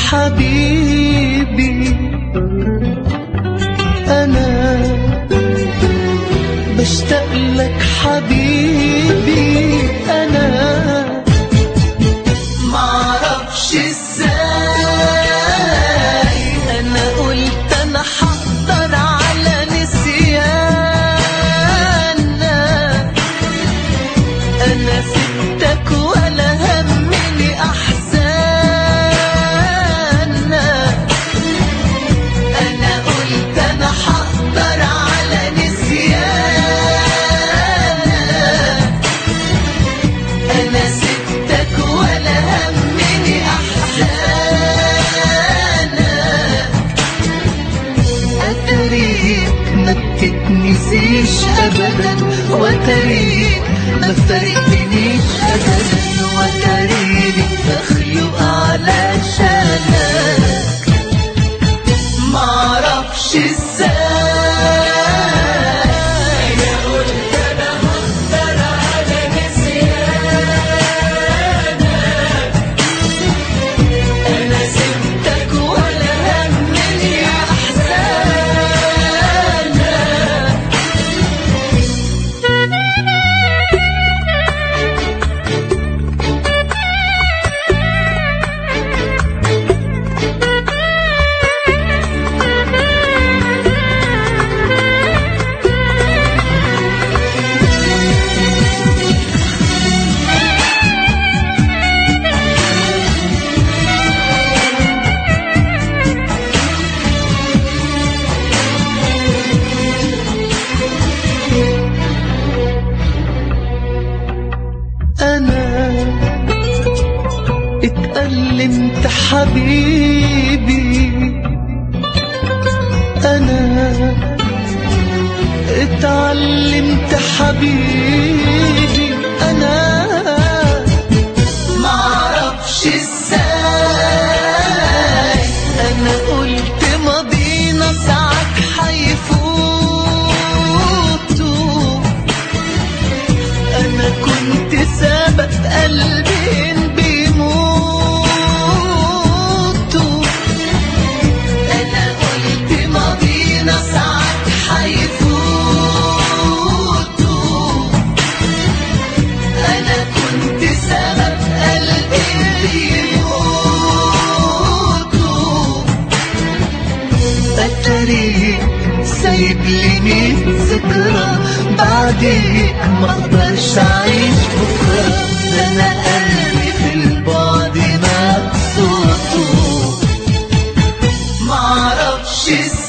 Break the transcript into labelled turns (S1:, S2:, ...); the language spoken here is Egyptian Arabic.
S1: حبيبي أنا بشتاق لك حبيبي أنا معرفش ازاي أنا قلت أنا حقدر على نسيانك أنا سبتك ولا همني أحزانك أنا قلت أنا حقدر على نسيانك أنا سبتك ولا همني أحزانك أتريك ما بتتنسيش أبدا وأتريك ما فرقتنيش أبدا وأتريني مخلوق علشانك معرفش ازاي أنا قلت أنا هقدر على نسيانك أنا سبتك ولا همني أحزانك أنا اتألمت حبيبي أنا اتعلمت حبيبي أنا معرفش ازاي أنا قلت ماضينا ساعات حيفوتوا أنا كنت سبب قلبين بيموتوا أنا قلت ماضينا ساعات حيفوتوا أنا كنت سبب قلبين بيموتوا أتريك سايب لي ميت ذكرى بعديك ما اقدرش اعيش بكره ده انا قلبي في البعد مبسوط معرفش ازاي